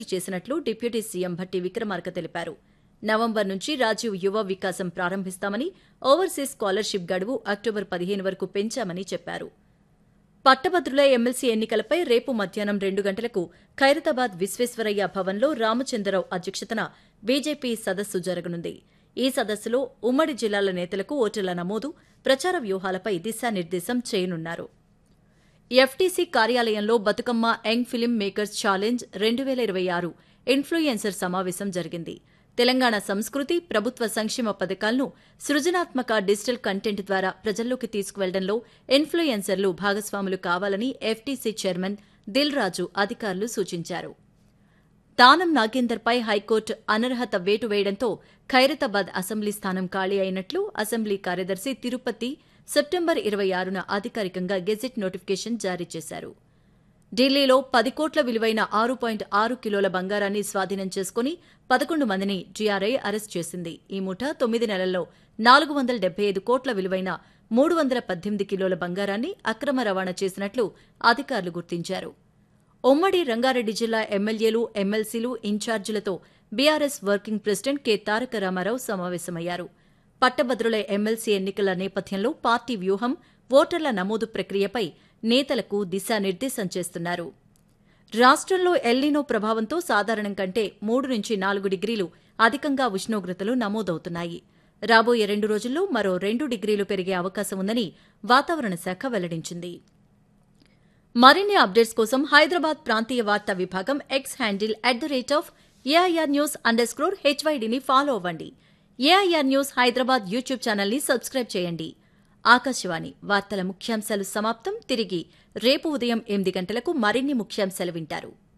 చేసినట్లు deputy CM Bhatti Vikramarka తెలిపారు November నుంచి రాజీవ్ యువ వికాసం ప్రారంభిస్తామని ఓవర్సీస్ స్కాలర్షిప్ గడువు అక్టోబర్ పదిహేను వరకు పెంచామని చెప్పారు పట్టభద్రుల ఎమ్మెల్సీ ఎన్నికలపై రేపు మధ్యాహ్నం రెండు గంటలకు ఖైరతాబాద్ విశ్వేశ్వరయ్య భవన్లో రామచంద్రరావు అధ్యక్షతన బీజేపీ సదస్సు జరగనుంది ఈ సదస్సులో ఉమ్మడి జిల్లాల నేతలకు ఓటర్ల నమోదు ప్రచార వ్యూహాలపై దిశానిర్దేశం చేయనున్నారు ఎఫ్టీసీ కార్యాలయంలో Bathukamma young film makers challenge రెండు వేల ఇరవై ఆరు ఇన్ఫ్లుయెన్సర్ సమావేశం జరిగింది తెలంగాణ సంస్కృతి ప్రభుత్వ సంక్షేమ పథకాలను సృజనాత్మక డిజిటల్ కంటెంట్ ద్వారా ప్రజల్లోకి తీసుకువెళ్లడంలో ఇన్ఫ్లుయెన్సర్లు భాగస్వాములు కావాలని ఎఫ్టీసీ చైర్మన్ దిల్ రాజు అధికారులు సూచించారు దానం నాగేందర్పై హైకోర్టు అనర్హత వేటు వేయడంతో ఖైరతాబాద్ అసెంబ్లీ స్థానం ఖాళీ అయినట్లు అసెంబ్లీ కార్యదర్శి తిరుపతి సెప్టెంబర్ ఇరవై ఆరున అధికారికంగా గెజిట్ నోటిఫికేషన్ జారీ చేశారు ఢిల్లీలో పది కోట్ల విలువైన ఆరు పాయింట్ ఆరు కిలోల బంగారాన్ని స్వాధీనం చేసుకుని పదకొండు మందిని జీఆర్ఐ అరెస్ట్ చేసింది ఈ ముఠ తొమ్మిది నెలల్లో నాలుగు వందల డెబ్బై ఐదు కోట్ల విలువైన మూడు వందల పద్దెనిమిది కిలోల బంగారాన్ని అక్రమ రవాణా చేసినట్లు అధికారులు గుర్తించారు ఉమ్మడి రంగారెడ్డి జిల్లా ఎమ్మెల్యేలు ఎమ్మెల్సీలు ఇన్ఛార్జీలతో BRS working president K Taraka Ramarao సమావేశమయ్యారు పట్టభద్రుల ఎమ్మెల్సీ ఎన్నికల నేపథ్యంలో పార్టీ వ్యూహం ఓటర్ల నమోదు ప్రక్రియపై నేతలకు దిశానిర్దేశం చేస్తున్నారు రాష్ట్రంలో ఎల్లీనో ప్రభావంతో సాధారణం కంటే మూడు నుంచి నాలుగు డిగ్రీలు అధికంగా ఉష్ణోగ్రతలు నమోదవుతున్నాయి రాబోయే రెండు రోజుల్లో మరో రెండు డిగ్రీలు పెరిగే అవకాశం ఉందని వాతావరణ శాఖ వెల్లడించింది మరిన్ని అప్డేట్స్ కోసం హైదరాబాద్ ప్రాంతీయ వార్తా విభాగం X handle at the rate of AIR news underscore హెచ్వైడిని ఫాలో అవ్వండి ఏఐఆర్ న్యూస్ హైదరాబాద్ యూట్యూబ్ ఛానల్ని సబ్స్క్రైబ్ చేయండి ఆకాశవాణి వార్తల ముఖ్యాంశాలు సమాప్తం తిరిగి రేపు ఉదయం ఎనిమిది గంటలకు మరిన్ని ముఖ్యాంశాలు వింటారు